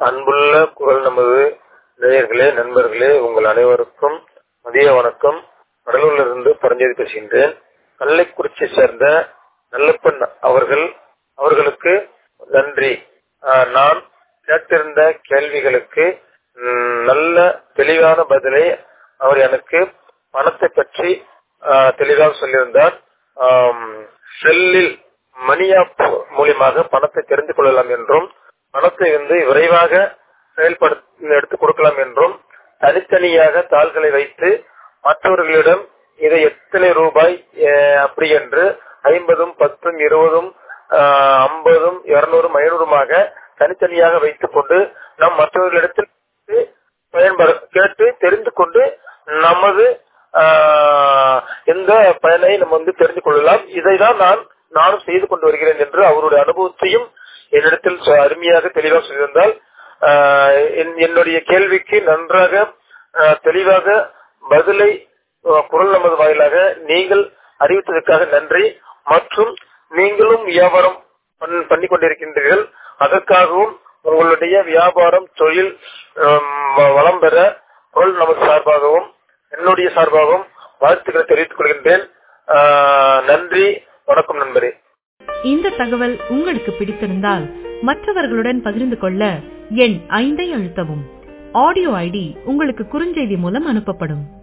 அன்புள்ள குரல் நமது நேயர்களே நண்பர்களே உங்கள் அனைவருக்கும் மதிய வணக்கம் கடலூரிலிருந்து பரஞ்சோதி பேசுகின்றேன் கள்ளைக்குறிச்சி சேர்ந்த நல்லப்பன் அவர்கள் அவர்களுக்கு நன்றி ஆஹ், நான் கேட்டிருந்த கேள்விகளுக்கு ம், நல்ல தெளிவான பதிலை அவர் எனக்கு பணத்தை பற்றி ஆஹ், தெளிவாக சொல்லியிருந்தார் ஆம், செல்லில் மணி ஆப் மூலியமாக பணத்தை தெரிந்து கொள்ளலாம் என்றும் பணத்தை வந்து விரைவாக செயல்படுத்த எடுத்து கொடுக்கலாம் என்றும் தனித்தனியாக தாள்களை வைத்து மற்றவர்களிடம் இதை எத்தனை ரூபாய் அஹ், அப்படி என்று ஐம்பதும் பத்தும் இருபதும் ஐம்பதும் இருநூறும் ஐநூறுமாக தனித்தனியாக வைத்துக் கொண்டு நாம் மற்றவர்களிடத்தில் பயன்பட கேட்டு தெரிந்து கொண்டு நமது ஆஹ், இந்த பயனை நம்ம வந்து தெரிந்து கொள்ளலாம் இதை தான் நான் நானும் செய்து கொண்டு வருகிறேன் என்று அவருடைய அனுபவத்தையும் என்னிடத்தில் சொ- அருமையாக தெளிவாக சொல்லியிருந்தால் ஆஹ், என்- என்னுடைய கேள்விக்கு நன்றாக ஆஹ், தெளிவாக பதிலை ஆஹ், குரல் நமது வாயிலாக நீங்கள் அறிவித்ததற்காக நன்றி மற்றும் நீங்களும் வியாபாரம் பண்- பண்ணிக் கொண்டிருக்கின்றீர்கள் அதற்காகவும் உங்களுடைய வியாபாரம் தொழில் ஆம், வ- வளம் பெற குரல் நமது சார்பாகவும் என்னுடைய சார்பாகவும் வாழ்த்துக்களை தெரிவித்துக் கொள்கின்றேன் ஆஹ், நன்றி வணக்கம் நண்பரே இந்த தகவல் உங்களுக்கு பிடித்திருந்தால் மற்றவர்களுடன் பகிர்ந்து கொள்ள எண் ஐந்தை அழுத்தவும் ஆடியோ ஐடி உங்களுக்கு குறுஞ்செய்தி மூலம் அனுப்பப்படும்